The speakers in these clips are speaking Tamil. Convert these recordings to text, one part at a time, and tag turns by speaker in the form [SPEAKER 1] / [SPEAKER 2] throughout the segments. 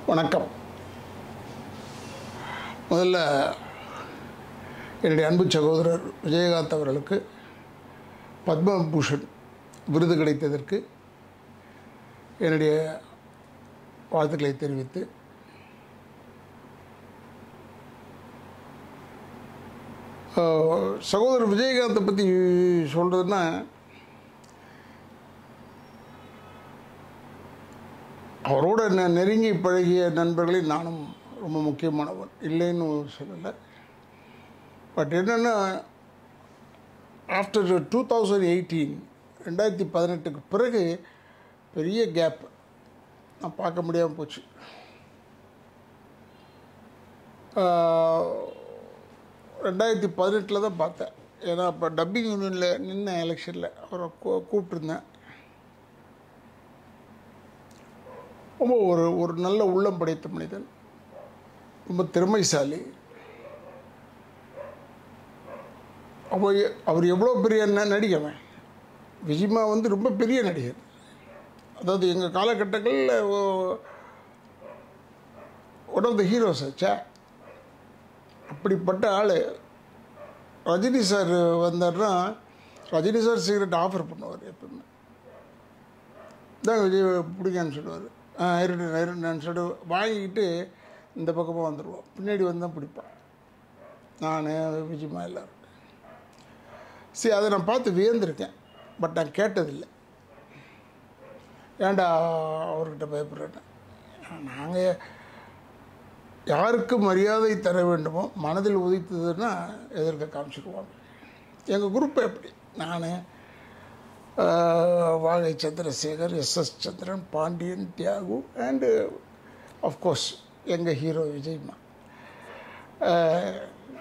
[SPEAKER 1] வணக்கம் முதல்ல என்னுடைய அன்பு சகோதரர் விஜயகாந்த் அவர்களுக்கு பத்மபூஷன் விருது கிடைத்ததற்கு என்னுடைய வாழ்த்துக்களை தெரிவித்து ஆஹ், சகோதரர் விஜயகாந்தை பற்றி சொல்கிறதுன்னா அவரோட நெ- நெருங்கி பழகிய நண்பர்களில் நானும் ரொம்ப முக்கியமானவன் இல்லைன்னு சொல்லலை பட் என்னென்னா ஆஃப்டர் டூ தௌசண்ட் எயிட்டீன் ரெண்டாயிரத்தி பதினெட்டுக்கு பிறகு பெரிய கேப் நான் பார்க்க முடியாமல் போச்சு ஆஹ், ரெண்டாயிரத்தி பதினெட்டில் தான் பார்த்தேன் ஏன்னா அப்போ டப்பிங் யூனியனில் நின்ன எலெக்ஷனில் அவரை கூ கூப்பிட்டுருந்தேன் ரொம்ப ஒரு ஒரு நல்ல உள்ளம் படைத்த மனிதன் ரொம்ப திறமைசாலி அவர் அவர் எவ்வளோ பெரிய ந- நடிகவன் விஜிமா வந்து ரொம்ப பெரிய நடிகர் அதாவது எங்கள் காலகட்டங்களில் ஒன் ஆஃப் த ஹீரோஸ் ஆச்சா அப்படிப்பட்ட ஆள் ரஜினி சார் வந்தார்னா ரஜினி சார் சிகரெட் ஆஃபர் பண்ணுவார் எப்பவுமே இந்தாங்க விஜய் பிடிக்கான்னு சொல்லுவார் ஆ இருட்டு இருட்டுன்னு சொல்லிட்டு வாங்கிக்கிட்டு இந்த பக்கமாக வந்துடுவோம் பின்னாடி வந்து தான் பிடிப்பான் நான் விஜயமா எல்லாரும் சரி அதை நான் பார்த்து வியந்திருக்கேன் பட் நான் கேட்டதில்லை ஏன்டா அவர்கிட்ட பயப்படுறேன்னு நாங்கள் யாருக்கு மரியாதை தர வேண்டுமோ மனதில் உதித்ததுன்னா எதிர்க்க காமிச்சிக்குவாங்க எங்கள் குரூப் எப்படி நான் ஆஹ் Vagai Chandrasekhar S S Chandran Pandian Thiyagu and of course எங்கள் ஹீரோ விஜய்மா ஆஹ்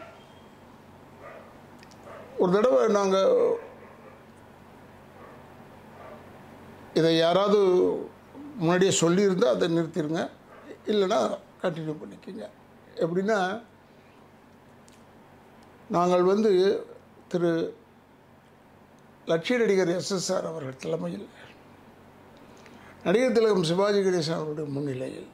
[SPEAKER 1] ஒரு தடவை நாங்கள் இதை யாராவது முன்னாடியே சொல்லியிருந்தால் அதை நிறுத்திடுங்க இல்லைன்னா கண்டினியூ பண்ணிக்கோங்க எப்படின்னா நாங்கள் வந்து திரு லட்சிய நடிகர் எஸ்எஸ்ஆர் அவர்கள் தலைமையில் நடிகர் திலகம் சிவாஜி கணேசன் அவருடைய முன்னிலையில்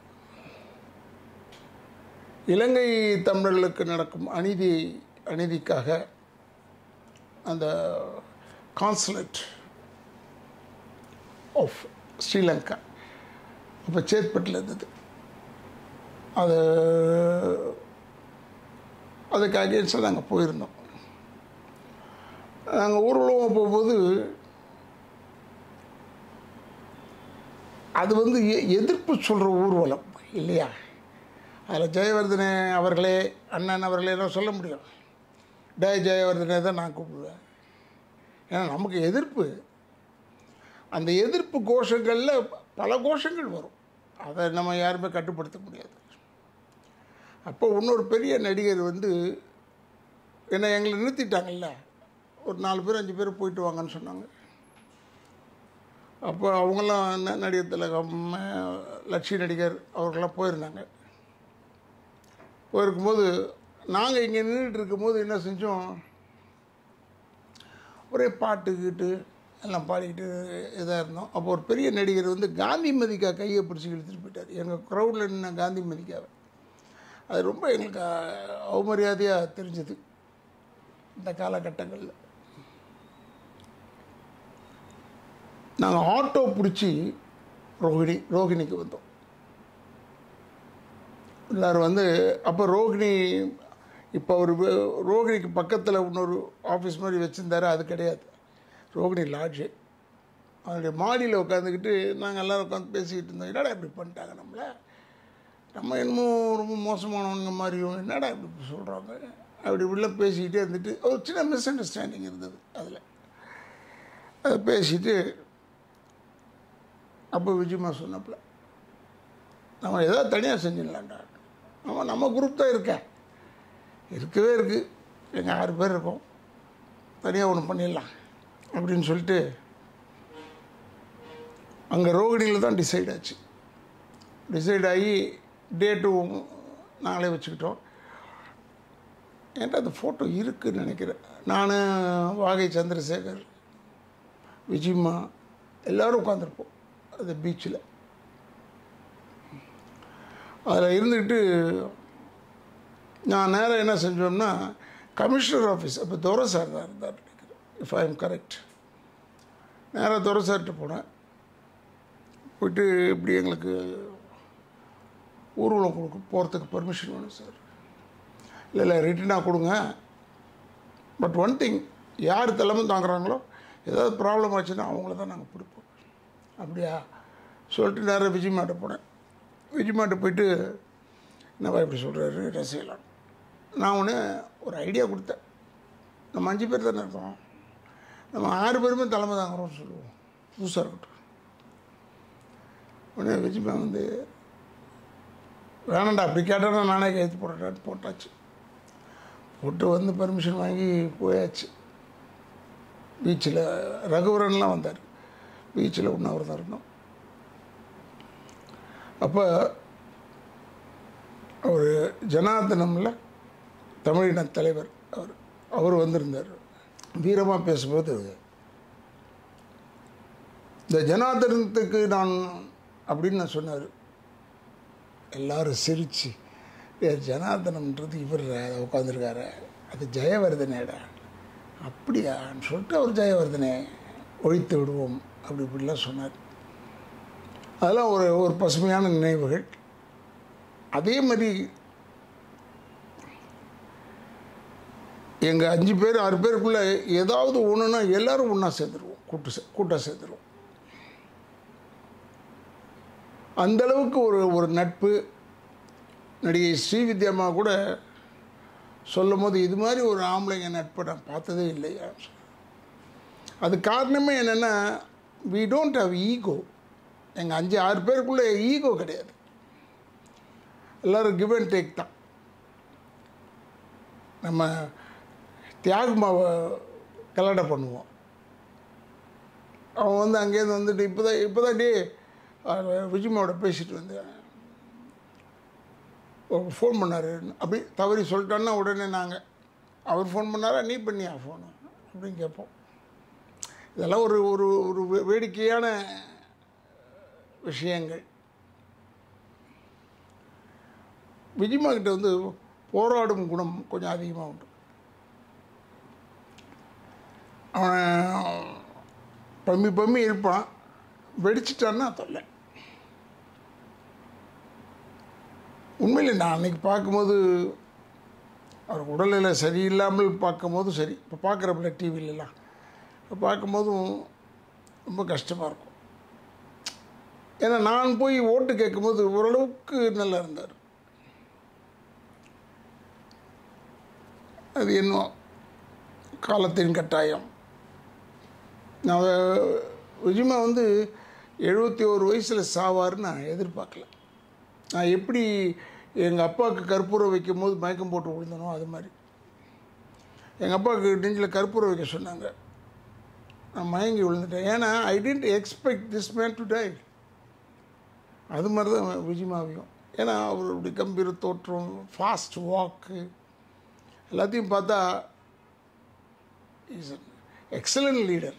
[SPEAKER 1] இலங்கை தமிழர்களுக்கு நடக்கும் அநீதி அநீதிக்காக அந்த கான்சுலேட் ஆஃப் ஸ்ரீலங்கா அப்போ சேத்பட்டில் இருந்தது அது அதுக்கு அகேன்ஸ்டாக நாங்கள் போயிருந்தோம் நாங்கள் ஊர்வலமாக போகும்போது அது வந்து எ- எதிர்ப்பு சொல்கிற ஊர்வலம் இல்லையா அதில் ஜெயவர்தனே அவர்களே அண்ணன் அவர்களே எல்லாம் சொல்ல முடியும் டே ஜெயவர்தனே தான் நான் கூப்பிடுவேன் ஏன்னா நமக்கு எதிர்ப்பு அந்த எதிர்ப்பு கோஷங்களில் பல கோஷங்கள் வரும் அதை நம்ம யாருமே கட்டுப்படுத்த முடியாது அப்போ இன்னொரு பெரிய நடிகர் வந்து என்னை எங்களை நிறுத்திட்டாங்கல்ல ஒரு நாலு பேர் அஞ்சு பேர் போயிட்டு வாங்கன்னு சொன்னாங்க அப்போ அவங்களாம் ந- நடிகர் திலகம் அஹ், லட்சுமி நடிகர் அவர்களாம் போயிருந்தாங்க போயிருக்கும்போது நாங்கள் இங்கே நின்றுட்டு இருக்கும்போது என்ன செஞ்சோம் ஒரே பாட்டு கீட்டு எல்லாம் பாடிக்கிட்டு இதாக இருந்தோம் அப்போ ஒரு பெரிய நடிகர் வந்து காந்தி மதிக்கா கையை பிடிச்சி இழுத்துட்டு போயிட்டார் எங்கள் க்ரௌடில் நின்ன காந்தி மதிக்காவை அது ரொம்ப எங்களுக்கு அஹ், அவமரியாதையாக தெரிஞ்சது இந்த காலகட்டங்களில் நாங்கள் ஆட்டோ பிடிச்சி ரோகிணி ரோகிணிக்கு வந்தோம் எல்லோரும் வந்து அப்போ ரோகிணி இப்போ ஒரு வே- ரோகிணிக்கு பக்கத்தில் இன்னொரு ஆஃபீஸ் மாதிரி வச்சுருந்தாரு அது கிடையாது ரோகிணி லாட்ஜு அதனுடைய மாடியில் உட்காந்துக்கிட்டு நாங்கள் எல்லோரும் உட்காந்து பேசிக்கிட்டு இருந்தோம் என்னடா இப்படி பண்ணிட்டாங்க நம்மளை நம்ம என்னமோ ரொம்ப மோசமானவங்க மாதிரியும் என்னடா இப்படி சொல்கிறாங்க அப்படி இப்படிலாம் பேசிக்கிட்டே இருந்துட்டு ஒரு சின்ன மிஸ் அண்டர்ஸ்டாண்டிங் இருந்தது அதில் அதை பேசிட்டு அப்போ விஜயமா சொன்னப்பல நம்ம ஏதாவது தனியாக செஞ்சிடலாம்டா நம்ம நம்ம குரூப் தான் இருக்க இருக்கவே இருக்குது எங்கள் ஆறு பேர் இருக்கோம் தனியாக ஒன்று பண்ணிடலாம் அப்படின்னு சொல்லிட்டு அங்கே ரோகிணியில் தான் டிசைட் ஆச்சு டிசைட் ஆகி டேட்டும் நாங்களே வச்சுக்கிட்டோம் என்கிட்ட அந்த ஃபோட்டோ இருக்குன்னு நினைக்கிறேன் நான் வாகை சந்திரசேகர் விஜயம்மா எல்லோரும் உட்காந்துருப்போம் அந்த பீச்சில் அதில் இருந்துக்கிட்டு நான் நேராக என்ன செஞ்சோம்னா கமிஷனர் ஆஃபீஸ் அப்போ துரை சார் தான் இருந்தார் இஃப் ஐ எம் கரெக்ட் நேராக துரை சார்கிட்ட போனேன் போயிட்டு இப்படி எங்களுக்கு ஊர்வலம் கொடுக்க போகிறதுக்கு பர்மிஷன் வேணும் சார் இல்லை இல்லை ரிட்டனாக கொடுங்க பட் ஒன் திங் யார் தலைமை தாங்குறாங்களோ ஏதாவது ப்ராப்ளம் ஆச்சுன்னா அவங்கள தான் நாங்கள் பிடிப்போம் அப்படியா சொல்லிட்டு நேராக விஜய் மாட்ட போனேன் விஜய் மாட்ட போயிட்டு என்னவா இப்படி சொல்கிறாரு என்ன செய்யலாம் நான் ஒன்று ஒரு ஐடியா கொடுத்தேன் நம்ம அஞ்சு பேர் தானே இருக்கோம் நம்ம ஆறு பேருமே தலைமை தாங்குறோம்னு சொல்லுவோம் புதுசாக இருக்கட்டும் உடனே விஜய்மா வந்து வேணாண்டா அப்படி கேட்டானா நானே கைத்து போடுறேன் போட்டாச்சு போட்டு வந்து பர்மிஷன் வாங்கி போயாச்சு பீச்சில் ரகுவரன்லாம் வந்தார் பீச்சில் ஒன்று தான் இருந்தோம் அப்போ அவர் ஜனார்தனம்ல தமிழின தலைவர் அவர் அவர் வந்திருந்தார் வீரமாக பேசும்போது இந்த ஜனார்தனத்துக்கு நான் அப்படின்னு நான் சொன்னார் எல்லாரும் சிரித்து ஏ ஜனார்தனம்ன்றது இவர் உட்காந்துருக்காரு அது ஜெயவர்தனேடா அப்படியான்னு சொல்லிட்டு அவர் ஜெயவர்தனே ஒழித்து விடுவோம் அப்படி இப்படிலாம் சொன்னார் அதெல்லாம் ஒரு ஒரு பசுமையான நினைவுகள் அதே மாதிரி எங்கள் அஞ்சு பேர் ஆறு பேருக்குள்ளே ஏதாவது ஒன்றுனா எல்லாரும் ஒன்றா சேர்ந்துருவோம் கூட்டு சே கூட்டாக சேர்ந்துருவோம் அந்த அளவுக்கு ஒரு ஒரு நட்பு நடிகை ஸ்ரீவித்யாமா கூட சொல்லும் போது இது மாதிரி ஒரு ஆம்பளைங்க நட்பை நான் பார்த்ததே இல்லையா அது காரணமே என்னென்னா வி டோன்ட் ஹவ் ஈகோ எங்கள் அஞ்சு ஆறு பேருக்குள்ளே ஈகோ கிடையாது எல்லோரும் கிவ் அண்ட் டேக் தான் நம்ம தியாகமாவை கலடை பண்ணுவோம் அவன் வந்து அங்கேருந்து வந்துட்டு இப்போ தான் இப்போ தான் டே விஜயமாவோட பேசிட்டு வந்தேன் ஃபோன் பண்ணார் அப்படி தவறி சொல்லிட்டோன்னா உடனே நாங்கள் அவர் ஃபோன் பண்ணாரா நீ பண்ணியா ஃபோனு அப்படின்னு கேட்போம் இதெல்லாம் ஒரு ஒரு ஒரு வே- வேடிக்கையான விஷயங்கள் விஜயமா கிட்ட வந்து போராடும் குணம் கொஞ்சம் அதிகமாக உண்டு அவன் பம்மி பம்மி இருப்பான் வெடிச்சிட்டான்னா தொல்லை உண்மையில் நான் அன்னைக்கு பார்க்கும்போது அவர் உடல்நிலை சரியில்லாமல் பார்க்கும்போது சரி இப்போ பார்க்குறப்பில்ல டிவிலலாம் இப்போ பார்க்கும்போதும் ரொம்ப கஷ்டமாக இருக்கும் ஏன்னா நான் போய் ஓட்டு கேட்கும்போது ஓரளவுக்கு நல்லா இருந்தார் அது என்ன காலத்தின் கட்டாயம் நான் விஜயமா வந்து எழுபத்தி ஒரு வயசில் சாவார்னு நான் எதிர்பார்க்கல நான் எப்படி எங்கள் அப்பாவுக்கு கற்பூரம் வைக்கும் போது மயக்கம் போட்டு விழுந்தனோ அது மாதிரி எங்கள் அப்பாவுக்கு நெஞ்சில் கற்பூரம் வைக்க சொன்னாங்க நான் மயங்கி விழுந்துட்டேன் ஏன்னா I didn't expect this man to die அது மாதிரி தான் விஜயமாவையும் ஏன்னா அவருடைய கம்பீர தோற்றம் ஃபாஸ்ட் வாக்கு எல்லாத்தையும் பார்த்தா இஸ் எக்ஸலண்ட் லீடர்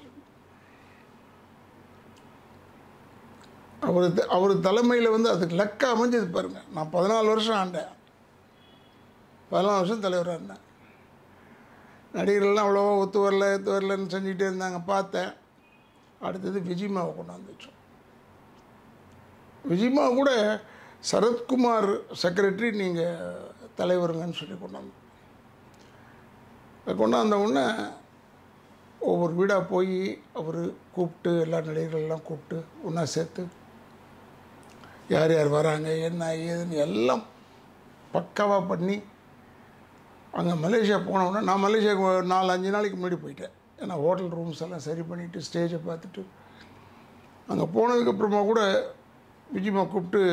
[SPEAKER 1] அவர் அவர் தலைமையில் வந்து அதுக்கு லக்க அமைஞ்சது பாருங்கள் நான் பதினாலு வருஷம் ஆண்டேன் பதினாலு வருஷம் தலைவராக இருந்தேன் நடிகர்கள்லாம் அவ்வளோவா ஒத்து வரல ஒத்து வரலன்னு செஞ்சுக்கிட்டே இருந்தாங்க பார்த்தேன் அடுத்தது விஜய்மாவை கொண்டாந்து வச்சோம் விஜய்மா கூட சரத்குமார் செக்ரட்டரி நீங்கள் தலைவருங்கன்னு சொல்லி கொண்டாந்து கொண்டாந்த உடனே ஒவ்வொரு வீடாக போய் அவர் கூப்பிட்டு எல்லா நடிகர்கள்லாம் கூப்பிட்டு ஒன்றா சேர்த்து யார் யார் வராங்க என்ன ஏதுன்னு எல்லாம் பக்காவாக பண்ணி அங்கே மலேசியா போன உடனே நான் மலேசியாவுக்கு ஒரு நாலு அஞ்சு நாளைக்கு முன்னாடி போயிட்டேன் ஏன்னா ஹோட்டல் ரூம்ஸ் எல்லாம் சரி பண்ணிவிட்டு ஸ்டேஜை பார்த்துட்டு அங்கே போனதுக்கப்புறமா கூட விஜயமா கூப்பிட்டு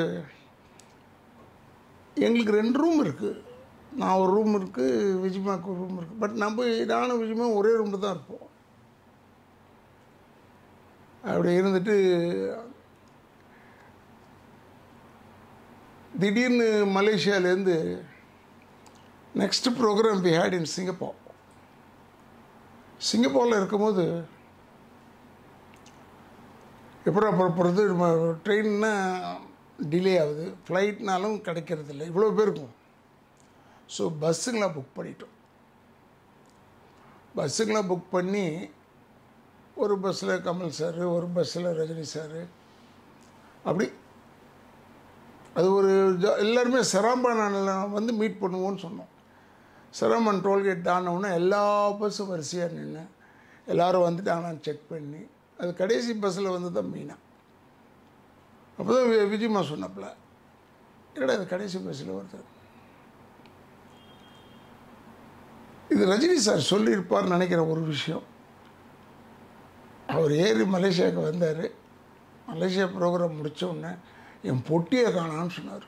[SPEAKER 1] எங்களுக்கு ரெண்டு ரூம் இருக்குது நான் ஒரு ரூம் இருக்குது விஜயமாக்கு ஒரு ரூம் இருக்குது பட் நான் போய் நானும் விஜயமா ஒரே ரூமில் தான் இருப்போம் அப்படி இருந்துட்டு திடீர்னு மலேசியாவிலேருந்து next program we had in Singapore சிங்கப்பூரில் இருக்கும்போது எப்படா புறப்படுறது நம்ம ட்ரெயின்னா டிலே ஆகுது ஃப்ளைட்னாலும் கிடைக்கிறது இல்லை இவ்வளோ பேருக்கும் ஸோ பஸ்ஸுங்களாம் புக் பண்ணிட்டோம் பஸ்ஸுங்களாம் புக் பண்ணி ஒரு பஸ்ஸில் கமல் சார் ஒரு பஸ்ஸில் ரஜினி சார் அப்படி அது ஒரு ஜா- எல்லாருமே செராம்பனானில் வந்து மீட் பண்ணுவோன்னு சொன்னோம் செராமன் டோல்கேட் தானவுடனே எல்லா பஸ்ஸும் வரிசையாக நின்று எல்லாரும் வந்துட்டாங்களான்னு செக் பண்ணி அது கடைசி பஸ்ஸில் வந்து தான் மீனா அப்போ தான் வி- விஜயம்மா சொன்னப்பில் என்னடா இது கடைசி பஸ்ஸில் வருது இது ரஜினி சார் சொல்லியிருப்பார்னு நினைக்கிற ஒரு விஷயம் அவர் ஏறி மலேசியாவுக்கு வந்தார் மலேசியா ப்ரோக்ராம் முடிச்ச உடனே என் பொட்டியை காணான்னு சொன்னார்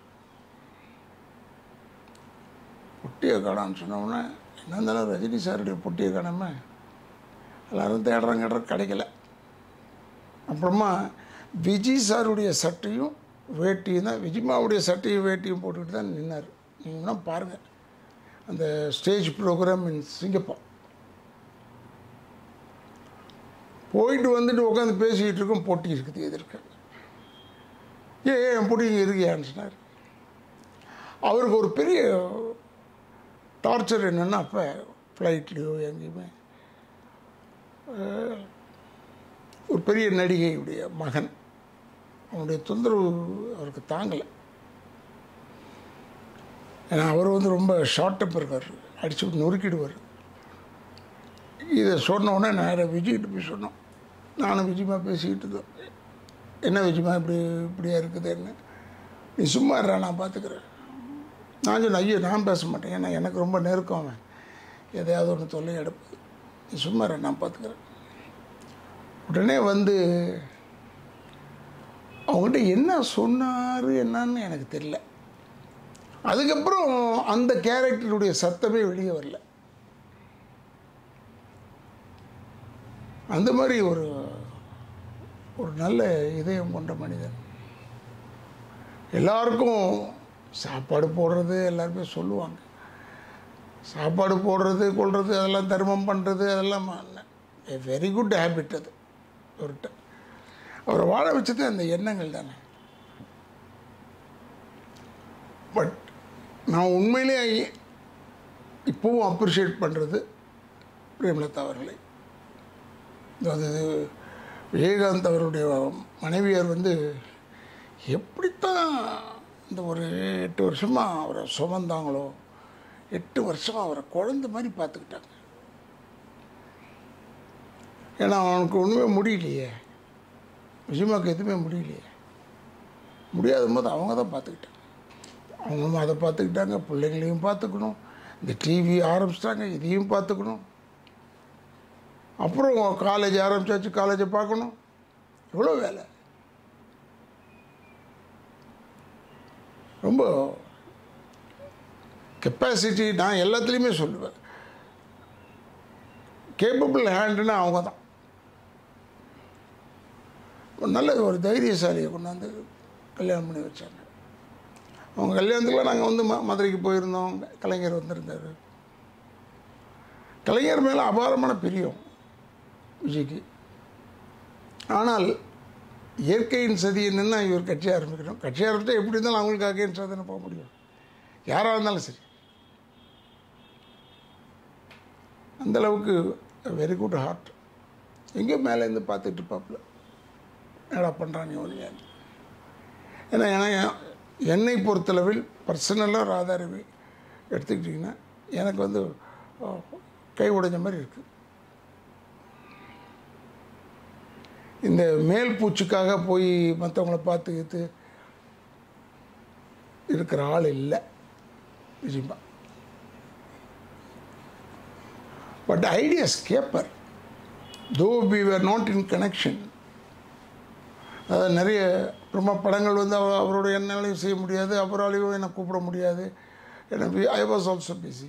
[SPEAKER 1] பொட்டியை காணான்னு சொன்ன உடனே என்ன இருந்தாலும் ரஜினி சாருடைய பொட்டியை காணாம எல்லாரும் தேடுறாங்க தேடுறாங்க, கிடைக்கல அப்புறமா விஜய் சாருடைய சட்டையும் வேட்டியும் தான் விஜயமாவுடைய சட்டையும் வேட்டியும் போட்டுக்கிட்டு தான் நின்னார் நீங்கன்னா பாருங்கள் அந்த ஸ்டேஜ் ப்ரோக்ராம் இன் சிங்கப்பூர் போயிட்டு வந்துட்டு உட்காந்து பேசிக்கிட்டு இருக்கோம் பொட்டி இருக்குது எதிர்க்க ஏ என் பொட்டி இங்கே இருக்கியான்னு சொன்னார் அவருக்கு ஒரு பெரிய டார்ச்சர் என்னென்னா அப்போ ஃப்ளைட்லேயோ எங்கேயுமே அஹ், ஒரு பெரிய நடிகையுடைய மகன் அவனுடைய தொந்தரவு அவருக்கு தாங்கலை ஏன்னா அவர் வந்து ரொம்ப ஷார்ட் டெம்பர் இருக்கார் அடிச்சு விட்டு நொறுக்கிடுவார் இதை சொன்ன உடனே நேராக விஜய்கிட்ட போய் சொன்னோம் நானும் விஜயமா பேசிக்கிட்டு இருந்தோம் என்ன விஜயமா இப்படி இப்படியா இருக்குதுன்னு நீ சும்மா இருடா நான் பார்த்துக்கிறேன் நான் சொன்னேன் ஐயோ நான் பேச மாட்டேன் ஏன்னா எனக்கு ரொம்ப நெருக்கம் அவன் எதையாவது ஒன்று தொல்லை எடுப்பு நீ சும்மா இரு, நான் பார்த்துக்கிறேன் உடனே வந்து அவங்ககிட்ட என்ன சொன்னார் என்னன்னு எனக்கு தெரியல அதுக்கப்புறம் அந்த கேரக்டருடைய சத்தமே வெளியே வரல அந்த மாதிரி ஒரு ஒரு நல்ல இதயம் கொண்ட மனிதன் எல்லாருக்கும் சாப்பாடு போடுறது எல்லாருமே சொல்லுவாங்க சாப்பாடு போடுறது கொள்வது அதெல்லாம் தர்மம் பண்ணுறது அதெல்லாம் வெரி குட் ஹேபிட் அது அவர்கிட்ட அவரை வாழ வச்சது அந்த எண்ணங்கள் தானே பட் நான் உண்மையிலே இப்போவும் அப்ரிஷியேட் பண்ணுறது பிரேமலதா அவர்களை அது விஜயகாந்த் அவருடைய மனைவியார் வந்து எப்படித்தான் இந்த ஒரு எட்டு வருஷமாக அவரை சுமந்தாங்களோ எட்டு வருஷமாக அவரை குழந்த மாதிரி பார்த்துக்கிட்டாங்க ஏன்னா அவனுக்கு ஒன்றுமே முடியலையே விஜயமாக்கு எதுவுமே முடியலையே முடியாத போது அவங்க தான் பார்த்துக்கிட்டாங்க அவங்களும் அதை பார்த்துக்கிட்டாங்க பிள்ளைங்களையும் பார்த்துக்கணும் இந்த டிவி ஆரம்பிச்சிட்டாங்க இதையும் பார்த்துக்கணும் அப்புறம் காலேஜ் ஆரம்பிச்சாச்சு காலேஜை பார்க்கணும் எவ்வளோ வேலை ரொம்ப கெப்பாசிட்டி நான் எல்லாத்துலேயுமே சொல்லுவேன் கேப்பபிள் ஹேண்டுன்னா அவங்க தான் ஒரு நல்ல ஒரு தைரியசாலியை கொண்டாந்து கல்யாணம் பண்ணி வச்சாங்க அவங்க கல்யாணத்துக்குலாம் நாங்கள் வந்து ம மதுரைக்கு போயிருந்தோம் கலைஞர் வந்திருந்தார் கலைஞர் மேலே அபாரமான பிரியம் விஜய்க்கு ஆனால் இயற்கையின் சதி என்னன்னா இவர் கட்சி ஆரம்பிக்கணும் கட்சி ஆரம்பித்தா எப்படி இருந்தாலும் அவங்களுக்கு அகேன்ஸ்டாக தானே போக முடியும் யாராக இருந்தாலும் சரி அந்த அளவுக்கு வெரி குட் ஹார்ட் எங்கேயோ மேலேருந்து பார்த்துட்டு இருப்பாப்புல என்னடா பண்ணுறாங்க ஒழியா ஏன்னா ஏன்னா என்னை பொறுத்தளவில் பர்சனலாக ராதாரவி எடுத்துக்கிட்டிங்கன்னா எனக்கு வந்து அஹ், கை உடைஞ்ச மாதிரி இருக்குது இந்த மேல் பூச்சுக்காக போய் மற்றவங்கள பார்த்துக்கிட்டு இருக்கிற ஆள் இல்லை விஜயமா பட் ஐடியாஸ் கேப்பர் though we were not in connection அதாவது நிறைய ரொம்ப படங்கள் வந்து அவ அவரோட என்னாலையும் செய்ய முடியாது அவராலையும் என்னை கூப்பிட முடியாது எனக்கு ஐ வாஸ் ஆல்சோ பிஸி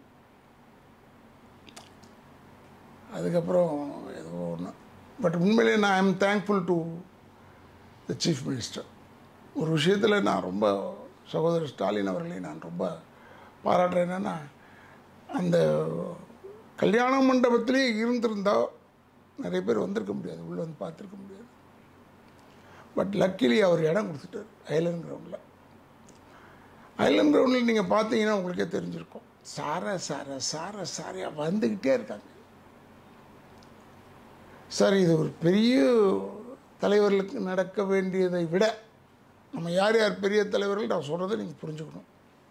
[SPEAKER 1] அதுக்கப்புறம் ஏதோ ஒன்று பட் உண்மையிலேயே நான் I'm thankful to the chief minister ஒரு விஷயத்தில் நான் ரொம்ப சகோதரர் ஸ்டாலின் அவர்களை நான் ரொம்ப பாராட்டுறேன் என்னென்னா அந்த கல்யாண மண்டபத்திலே இருந்திருந்தா நிறைய பேர் வந்திருக்க முடியாது உள்ளே வந்து பார்த்துருக்க முடியாது பட் லக்கிலி அவர் இடம் கொடுத்துட்டார் ஐலண்ட் கிரவுண்டில் ஐலண்ட் கிரவுண்டில் நீங்கள் பார்த்தீங்கன்னா உங்களுக்கே தெரிஞ்சிருக்கும் சார சார சார சாரையாக வந்துக்கிட்டே இருக்காங்க சார் இது ஒரு பெரிய தலைவர்களுக்கு நடக்க வேண்டியதை விட நம்ம யார் யார் பெரிய தலைவர்கள் நான் சொல்கிறத நீங்கள் புரிஞ்சுக்கணும்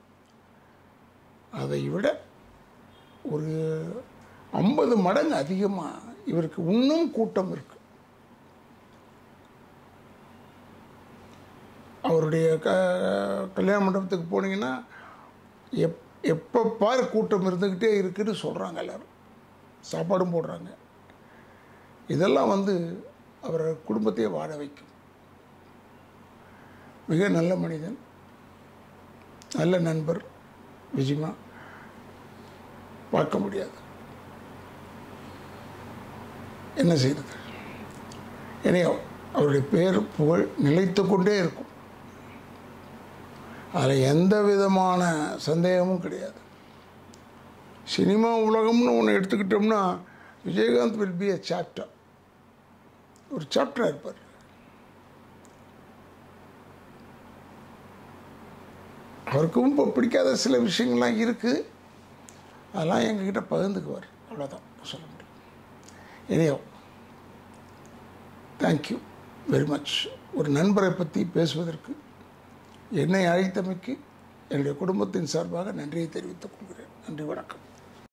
[SPEAKER 1] அதை விட ஒரு ஐம்பது மடங்கு அதிகமாக இவருக்கு இன்னும் கூட்டம் இருக்கு அவருடைய க கல்யாண மண்டபத்துக்கு போனீங்கன்னா எப் எப்போ பார் கூட்டம் இருந்துக்கிட்டே இருக்குன்னு சொல்கிறாங்க எல்லோரும் சாப்பாடும் போடுறாங்க இதெல்லாம் வந்து அவரை குடும்பத்தையே வாழ வைக்கும் மிக நல்ல மனிதன் நல்ல நண்பர் விஜிமா பார்க்க முடியாது என்ன செய்கிறது எனவே அவருடைய பேர் புகழ் நிலைத்து கொண்டே இருக்கும் அதில் எந்த விதமான சந்தேகமும் கிடையாது சினிமா உலகம்னு ஒன்று எடுத்துக்கிட்டோம்னா Vijayakanth will be a chapter ஒரு சாப்டராக இருப்பார் அவருக்கும் இப்போ பிடிக்காத சில விஷயங்கள்லாம் இருக்குது அதெல்லாம் எங்ககிட்ட பகிர்ந்துக்குவார் அவ்வளோதான் சொல்ல முடியும் எனியோ தேங்க்யூ வெரி மச் ஒரு நண்பரை பற்றி பேசுவதற்கு என்னை அழைத்தமைக்கு என்னுடைய குடும்பத்தின் சார்பாக நன்றியை தெரிவித்துக் கொள்கிறேன் நன்றி வணக்கம்